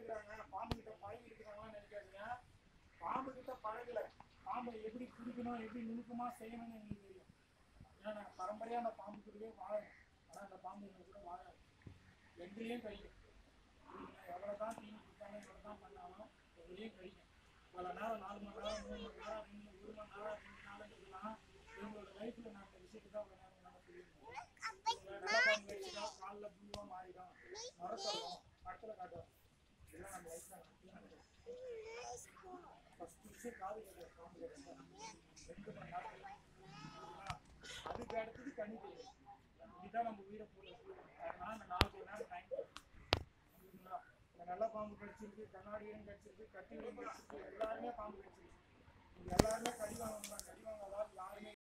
இருக்கிறாங்க பாம்பு கிட்ட பழகி இருக்கிறாங்களான்னு நினைக்காதீங்க பாம்பு கிட்ட பழகல பாம்பை எப்படி பிடிக்கணும் எப்படி நுணுக்கமா செய்யணும்னு எங்களுக்கு தெரியும் ஏன்னா நாங்கள் பரம்பரையாக அந்த பாம்பு கூடவே வாழணும் ஆனால் அந்த பாம்பு எங்க கூட வாழாது ரெண்டுலேயும் கழிக்கும் எவ்வளோ தான் தீனி கொடுத்தாலும் எவ்வளோ தான் பண்ணாலும் ரெண்டுலேயும் கழிக்கும் பல நேரம் நாலு மணி நேரம் மூணு மணி நேரம் ரெண்டு ஒரு மணி நேரம் ரெண்டு நாளுங்கிறதுலாம் இவங்களோட லைஃப்பில் நான் இந்த விஷயத்தை தான் ஒரு நேரம் நம்ம சொல்லியிருக்கோம் நடப்பாங்க கழிச்சுட்டா காலில் புழுவாக மாறிடும் மரத்தோம் படத்தில் காட்டுவோம் இதெல்லாம் நம்ம லைஃப்பில் ஃபஸ்ட் விஷயம் காது கட்டுற பாம்பு கட்டுறது ரெண்டு மணி நேரம் அதுக்கு அடுத்தது கண்ணி தெரியும் இதுதான் நம்ம உயிரை போடுறது அதனால அந்த நாலு மணி நேரம் டைம் புரியுதுங்களா இந்த நல்ல பாம்பு கடிச்சிருக்கு கண்ணாடியும் கடிச்சிருக்கு கத்திரியும் கடிச்சிருக்கு எல்லாருமே பாம்பு கடிச்சிருக்கு இது எல்லாருமே கடி